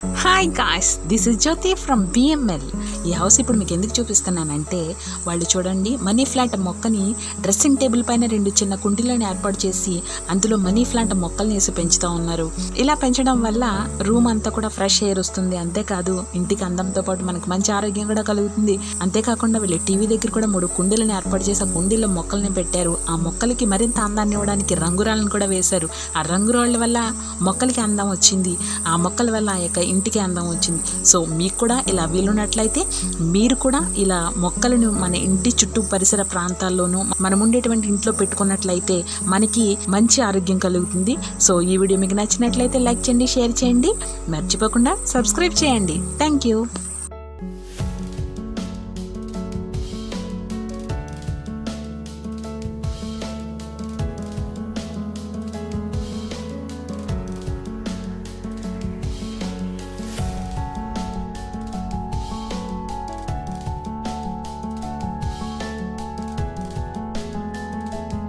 hi guys this is Jyoti from BML ఈ house ఇప్పుడు మీకు ఎందుకు చూపిస్తున్నానంటే వాళ్ళు చూడండి మనీ ప్లాంట్ మొక్కని డ్రెస్సింగ్ టేబుల్ పైన రెండు చిన్న కుండీలను ఏర్పాటు చేసి అందులో మనీ ప్లాంట్ మొక్కల్ని వేసి పెంచుతూ ఉన్నారు ఇలా పెంచడం వల్ల రూమ్ అంతా కూడా ఫ్రెష్ ఎయిర్ వస్తుంది అంతేకాదు ఇంటికి అందంతో పాటు మనకు మంచి ఆరోగ్యం కూడా కలుగుతుంది అంతేకాకుండా వీళ్ళు టీవీ దగ్గర కూడా మూడు కుండీలను ఏర్పాటు చేసి ఆ కుండీలో మొక్కల్ని పెట్టారు ఆ మొక్కలకి మరింత అందాన్ని ఇవ్వడానికి రంగురాళ్ళను కూడా వేశారు ఆ రంగురాళ్ళ వల్ల మొక్కలకి అందం వచ్చింది ఆ మొక్కల వల్ల ఆ యొక్క ఇంటికి అందం వచ్చింది సో మీకు కూడా ఇలా వీలున్నట్లయితే మీరు కూడా ఇలా మొక్కలను మన ఇంటి చుట్టూ పరిసర ప్రాంతాల్లోనూ మనం ఉండేటువంటి ఇంట్లో పెట్టుకున్నట్లయితే మనకి మంచి ఆరోగ్యం కలుగుతుంది సో ఈ వీడియో మీకు నచ్చినట్లయితే లైక్ చేయండి షేర్ చేయండి మర్చిపోకుండా సబ్స్క్రైబ్ చేయండి థ్యాంక్ యూ